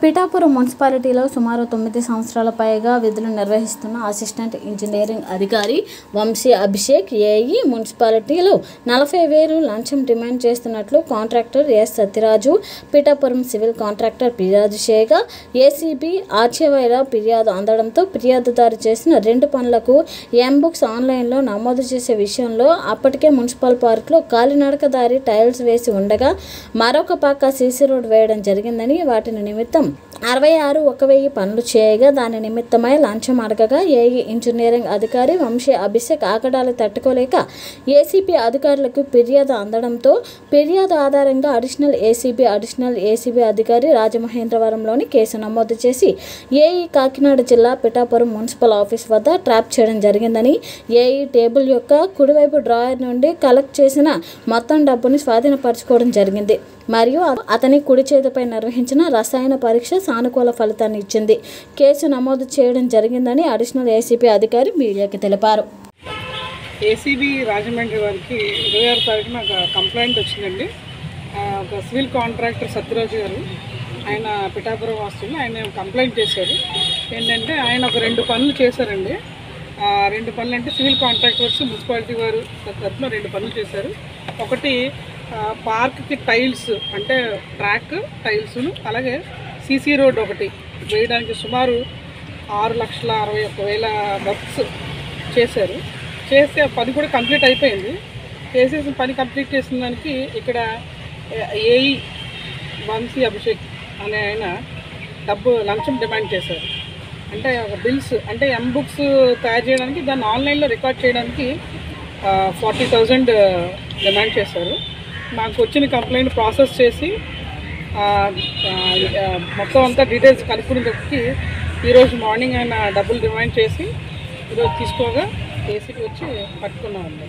పిఠాపురం మున్సిపాలిటీలో సుమారు తొమ్మిది సంవత్సరాల పైగా విధులు నిర్వహిస్తున్న అసిస్టెంట్ ఇంజనీరింగ్ అధికారి వంశీ అభిషేక్ ఏఈ మున్సిపాలిటీలో నలభై వేలు లంచం డిమాండ్ చేస్తున్నట్లు contractor S Satyaraju Pithapuram civil contractor ఫిర్యాదు చేయగా ఏసీబీ ఆర్చేవైరా ఫిర్యాదు అందడంతో ఫిర్యాదుదారు చేసిన రెండు పనులకు ఎంబుక్స్ ఆన్లైన్లో నమోదు చేసే విషయంలో అప్పటికే మున్సిపల్ పార్క్లో కాలినడక దారి టైల్స్ వేసి ఉండగా మరొక పక్క సీసీ రోడ్ వేయడం జరిగిందని వాటిని నిమిత్తం అరవై ఆరు ఒక వెయ్యి పనులు చేయగా దాని నిమిత్తమై లంచం అడగగా ఏఈ ఇంజనీరింగ్ అధికారి వంశీ అభిషేక్ ఆకడాలు తట్టుకోలేక ఏసీపీ అధికారులకు ఫిర్యాదు అందడంతో ఫిర్యాదు ఆధారంగా అడిషనల్ ఏసీబీ అడిషనల్ ఏసీబీ అధికారి రాజమహేంద్రవరంలోని కేసు నమోదు చేసి ఏఈ కాకినాడ జిల్లా పిఠాపురం మున్సిపల్ ఆఫీస్ వద్ద ట్రాప్ చేయడం జరిగిందని ఏఈ టేబుల్ యొక్క కుడివైపు డ్రాయర్ నుండి కలెక్ట్ చేసిన మొత్తం డబ్బుని స్వాధీనపరచుకోవడం జరిగింది మరియు అతని కుడి చేతిపై నిర్వహించిన రసాయన పరీక్ష సానుకూల ఫలితాన్ని ఇచ్చింది కేసు నమోదు చేయడం జరిగిందని అడిషనల్ ఏసీపీ అధికారి మీడియాకి తెలిపారు ఏసీబీ రాజమండ్రి వారికి ఇరవై ఆరు తారీఖున ఒక కంప్లైంట్ వచ్చిందండి ఆ, ఒక సివిల్ కాంట్రాక్టర్ సత్యరాజు గారు ఆయన పిఠాపురం వాస్తులు ఆయన కంప్లైంట్ చేశారు ఏంటంటే ఆయన ఒక రెండు పనులు చేశారండి ఆ, రెండు పనులు అంటే సివిల్ కాంట్రాక్టర్స్ మున్సిపాలిటీ వారు తరఫున రెండు పనులు చేశారు ఒకటి ఆ, పార్క్కి టైల్స్ అంటే ట్రాక్ టైల్స్ను అలాగే సీసీ రోడ్ ఒకటి వేయడానికి సుమారు ఆరు లక్షల అరవై ఒక్క వేల వర్క్స్ చేశారు చేస్తే ఆ పని కూడా కంప్లీట్ అయిపోయింది చేసేసి పని కంప్లీట్ చేసిన దానికి ఇక్కడ ఏఈ వంశీ అభిషేక్ అనే ఆయన డబ్బు లంచం డిమాండ్ చేశారు అంటే ఒక బిల్స్ అంటే ఎం బుక్స్ తయారు చేయడానికి దాన్ని ఆన్లైన్లో రికార్డ్ చేయడానికి ఫార్టీ థౌజండ్ డిమాండ్ చేశారు మాకు వచ్చిన కంప్లైంట్ ప్రాసెస్ చేసి ఆ, ఆ, మొత్తం అంతా డీటెయిల్స్ కనుక్కునేటప్పటికి ఈరోజు మార్నింగ్ ఆయన డబ్బులు డిమాండ్ చేసి ఈరోజు తీసుకోగా ఏసీకి వచ్చి పట్టుకున్నామండి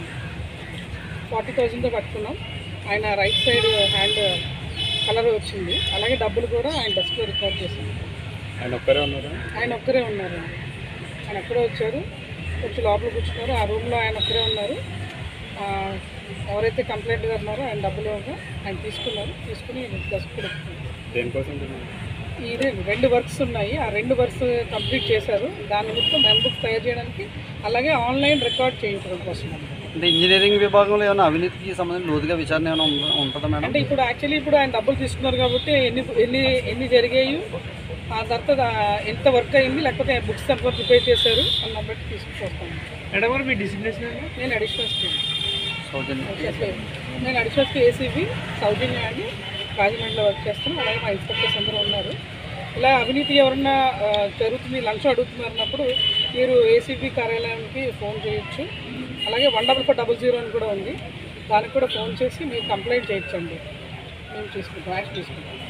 ఫార్టీ థౌజండ్తో పట్టుకున్నాం ఆయన రైట్ సైడ్ హ్యాండ్ కలర్ వచ్చింది అలాగే డబ్బులు కూడా ఆయన డెస్క్లో రికార్డ్ చేసాం ఆయన ఒక్కరే ఉన్నారు ఆయన ఒక్కరే ఉన్నారు ఆయన ఒక్కరే వచ్చారు వచ్చి లోపల కూర్చున్నారు ఆ రూమ్లో ఆయన ఒక్కరే ఉన్నారు ఆ, ఎవరైతే కంప్లైంట్ గారు ఉన్నారో ఆయన డబ్బులు ఇవ్వగా ఆయన తీసుకున్నారు తీసుకుని డెస్క్ పెట్టుకున్నారు దేనికోసం ఇదే రెండు వర్క్స్ ఉన్నాయి ఆ రెండు వర్క్స్ కంప్లీట్ చేశారు దాని నిమిత్తం మెంబుక్ తయారు చేయడానికి అలాగే ఆన్లైన్ రికార్డ్ చేయించడం కోసం అంటే ఇంజనీరింగ్ విభాగంలో ఏమైనా అవినీతికి సంబంధించి లోతుగా విచారణ ఏమైనా ఉంద- ఉంటుందా మేడం అంటే ఇప్పుడు యాక్చువల్లీ ఇప్పుడు ఆయన డబ్బులు తీసుకున్నారు కాబట్టి ఎన్ని ఎన్ని ఎన్ని జరిగాయి ఆ తర్వాత దా- ఎంత వర్క్ అయింది లేకపోతే బుక్స్ ఎంత ప్రిపేర్ చేశారు అన్న బట్టి తీసుకొస్తాను మేడం గారు మీ డిసిప్లినేషన్ నేను అడిషనల్ స్టూడెంట్ సౌజన్య నేను అడిషనల్ ఏసీబీ సౌజన్య అని రాజమండ్రిలో వర్క్ చేస్తాను అలాగే మా ఇన్స్పెక్టర్స్ అందరూ ఉన్నారు ఇలా అవినీతి ఎవరన్నా ఆ, జరుగుతుంది లంచం అడుగుతున్నారు అన్నప్పుడు మీరు ఏసీబీ కార్యాలయానికి ఫోన్ చేయొచ్చు అలాగే one double four double zero అని కూడా ఉంది దానికి కూడా ఫోన్ చేసి మీరు కంప్లైంట్ చేయొచ్చండి మేము తీసుకుంటాం యాక్షన్ తీసుకుంటాం